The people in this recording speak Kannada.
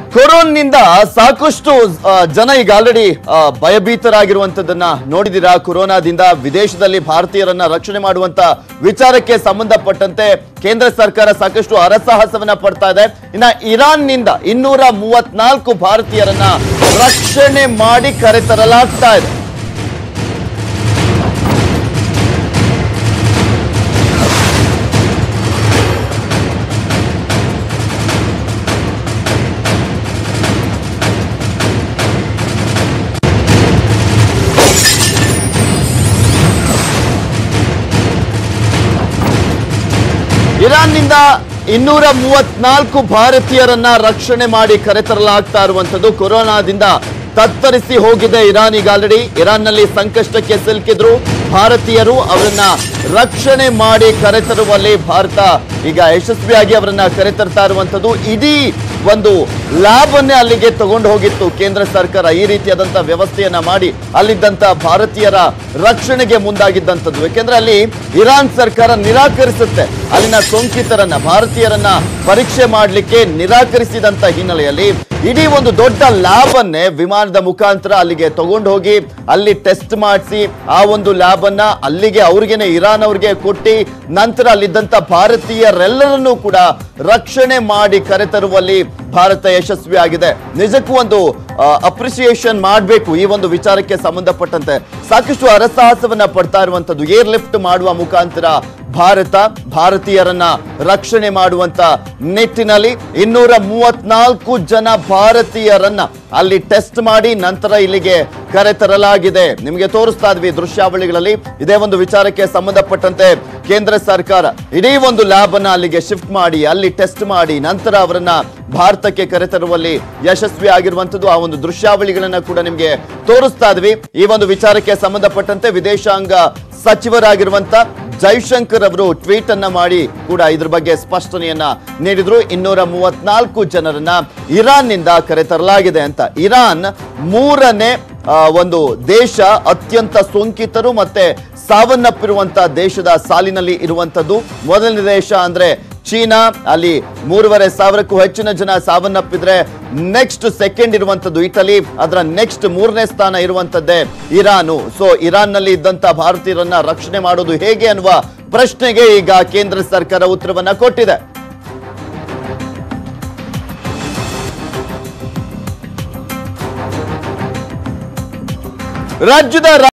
ಕೊರೋನ್ನಿಂದ ಸಾಕಷ್ಟು ಆ, ಜನ ಈಗ ಆಲ್ರೆಡಿ ಭಯಭೀತರಾಗಿರುವಂತದ್ದನ್ನ ನೋಡಿದಿರಾ ಕೊರೋನಾದಿಂದ ವಿದೇಶದಲ್ಲಿ ಭಾರತೀಯರನ್ನ ರಕ್ಷಣೆ ಮಾಡುವಂತ ವಿಚಾರಕ್ಕೆ ಸಂಬಂಧಪಟ್ಟಂತೆ ಕೇಂದ್ರ ಸರ್ಕಾರ ಸಾಕಷ್ಟು ಹರಸಾಹಸವನ್ನ ಪಡ್ತಾ ಇದೆ ಇನ್ನ ಇರಾನ್ನಿಂದ ಇನ್ನೂರ ಮೂವತ್ನಾಲ್ಕು ಭಾರತೀಯರನ್ನ ರಕ್ಷಣೆ ಮಾಡಿ ಕರೆತರಲಾಗ್ತಾ ಇದೆ ಇರಾನ್ನಿಂದ ಇನ್ನೂರ ಮೂವತ್ನಾಲ್ಕು ಭಾರತೀಯರನ್ನ ರಕ್ಷಣೆ ಮಾಡಿ ಕರೆತರಲಾಗ್ತಾ ಇರುವಂತದ್ದು ಕೊರೋನಾದಿಂದ ತತ್ತರಿಸಿ ಹೋಗಿದೆ ಇರಾನ್ ಈಗ ಆಲ್ರೆಡಿ ಇರಾನ್ನಲ್ಲಿ ಸಂಕಷ್ಟಕ್ಕೆ ಸಿಲುಕಿದ್ರು ಭಾರತೀಯರು ಅವರನ್ನ ರಕ್ಷಣೆ ಮಾಡಿ ಕರೆತರುವಲ್ಲಿ ಭಾರತ ಈಗ ಯಶಸ್ವಿಯಾಗಿ ಅವರನ್ನ ಕರೆತರ್ತಾ ಇರುವಂತದ್ದು ಇಡೀ ಒಂದು ಲ್ಯಾಬ್ ಅನ್ನೇ ಅಲ್ಲಿಗೆ ತಗೊಂಡು ಹೋಗಿತ್ತು ಕೇಂದ್ರ ಸರ್ಕಾರ ಈ ರೀತಿಯಾದಂತ ವ್ಯವಸ್ಥೆಯನ್ನ ಮಾಡಿ ಅಲ್ಲಿದ್ದಂತ ಭಾರತೀಯರ ರಕ್ಷಣೆಗೆ ಮುಂದಾಗಿದ್ದಂಥದ್ದು ಯಾಕೆಂದ್ರೆ ಅಲ್ಲಿ ಇರಾನ್ ಸರ್ಕಾರ ನಿರಾಕರಿಸುತ್ತೆ ಅಲ್ಲಿನ ಸೋಂಕಿತರನ್ನ ಭಾರತೀಯರನ್ನ ಪರೀಕ್ಷೆ ಮಾಡಲಿಕ್ಕೆ ನಿರಾಕರಿಸಿದಂತ ಹಿನ್ನೆಲೆಯಲ್ಲಿ ಇಡೀ ಒಂದು ದೊಡ್ಡ ಲ್ಯಾಬ್ ಅನ್ನೇ ವಿಮಾನದ ಮುಖಾಂತರ ಅಲ್ಲಿಗೆ ತಗೊಂಡು ಹೋಗಿ ಅಲ್ಲಿ ಟೆಸ್ಟ್ ಮಾಡಿಸಿ ಆ ಒಂದು ಲ್ಯಾಬ್ ಅನ್ನ ಅಲ್ಲಿಗೆ ಅವ್ರಿಗೇನೆ ಇರಾನ್ ಅವ್ರಿಗೆ ಕೊಟ್ಟಿ ನಂತರ ಅಲ್ಲಿದ್ದಂತ ಭಾರತೀಯರೆಲ್ಲರನ್ನೂ ಕೂಡ ರಕ್ಷಣೆ ಮಾಡಿ ಕರೆತರುವಲ್ಲಿ ಭಾರತ ಯಶಸ್ವಿ ಆಗಿದೆ ನಿಜಕ್ಕೂ ಒಂದು ಅಪ್ರಿಸಿಯೇಷನ್ ಮಾಡಬೇಕು ಈ ಒಂದು ವಿಚಾರಕ್ಕೆ ಸಂಬಂಧಪಟ್ಟಂತೆ ಸಾಕಷ್ಟು ಹರಸಾಹಸವನ್ನ ಪಡ್ತಾ ಇರುವಂತದ್ದು ಏರ್ ಲಿಫ್ಟ್ ಮಾಡುವ ಮುಖಾಂತರ ಭಾರತ ಭಾರತೀಯರನ್ನ ರಕ್ಷಣೆ ಮಾಡುವಂತ ನಿಟ್ಟಿನಲ್ಲಿ ಇನ್ನೂರ ಮೂವತ್ನಾಲ್ಕು ಜನ ಭಾರತೀಯರನ್ನ ಅಲ್ಲಿ ಟೆಸ್ಟ್ ಮಾಡಿ ನಂತರ ಇಲ್ಲಿಗೆ ಕರೆತರಲಾಗಿದೆ ನಿಮಗೆ ತೋರಿಸ್ತಾ ಇದ್ವಿ ದೃಶ್ಯಾವಳಿಗಳಲ್ಲಿ ಇದೇ ಒಂದು ವಿಚಾರಕ್ಕೆ ಸಂಬಂಧಪಟ್ಟಂತೆ ಕೇಂದ್ರ ಸರ್ಕಾರ ಇಡೀ ಒಂದು ಲ್ಯಾಬ್ ಅನ್ನ ಅಲ್ಲಿಗೆ ಶಿಫ್ಟ್ ಮಾಡಿ ಅಲ್ಲಿ ಟೆಸ್ಟ್ ಮಾಡಿ ನಂತರ ಅವರನ್ನ ಭಾರತಕ್ಕೆ ಕರೆತರುವಲ್ಲಿ ಯಶಸ್ವಿ ಆಗಿರುವಂತದ್ದು ಆ ಒಂದು ದೃಶ್ಯಾವಳಿಗಳನ್ನ ಕೂಡ ನಿಮ್ಗೆ ತೋರಿಸ್ತಾ ಇದ್ವಿ ಈ ಒಂದು ವಿಚಾರಕ್ಕೆ ಸಂಬಂಧಪಟ್ಟಂತೆ ವಿದೇಶಾಂಗ ಸಚಿವರಾಗಿರುವಂತ ಜೈಶಂಕರ್ ಅವರು ಟ್ವೀಟ್ ಅನ್ನ ಮಾಡಿ ಕೂಡ ಇದ್ರ ಬಗ್ಗೆ ಸ್ಪಷ್ಟನೆಯನ್ನ ನೀಡಿದ್ರು ಇನ್ನೂರ ಮೂವತ್ನಾಲ್ಕು ಜನರನ್ನ ಇರಾನ್ ನಿಂದ ಕರೆತರಲಾಗಿದೆ ಅಂತ ಇರಾನ್ ಮೂರನೇ ಆ, ಒಂದು ದೇಶ ಅತ್ಯಂತ ಸೋಂಕಿತರು ಮತ್ತೆ ಸಾವನ್ನಪ್ಪಿರುವಂತ ದೇಶದ ಸಾಲಿನಲ್ಲಿ ಇರುವಂತದ್ದು ಮೊದಲನೇ ದೇಶ ಅಂದ್ರೆ ಚೀನಾ ಅಲ್ಲಿ ಮೂರುವರೆ ಸಾವಿರಕ್ಕೂ ಹೆಚ್ಚಿನ ಜನ ಸಾವನ್ನಪ್ಪಿದ್ರೆ ನೆಕ್ಸ್ಟ್ ಸೆಕೆಂಡ್ ಇರುವಂತದ್ದು ಇಟಲಿ ಅದರ ನೆಕ್ಸ್ಟ್ ಮೂರನೇ ಸ್ಥಾನ ಇರುವಂತದ್ದೇ ಇರಾನು ಸೊ ಇರಾನ್ ನಲ್ಲಿ ಇದ್ದಂತ ಭಾರತೀಯರನ್ನ ರಕ್ಷಣೆ ಮಾಡೋದು ಹೇಗೆ ಅನ್ನುವ ಪ್ರಶ್ನೆಗೆ ಈಗ ಕೇಂದ್ರ ಸರ್ಕಾರ ಉತ್ತರವನ್ನ ಕೊಟ್ಟಿದೆ ರಾಜ್ಯದ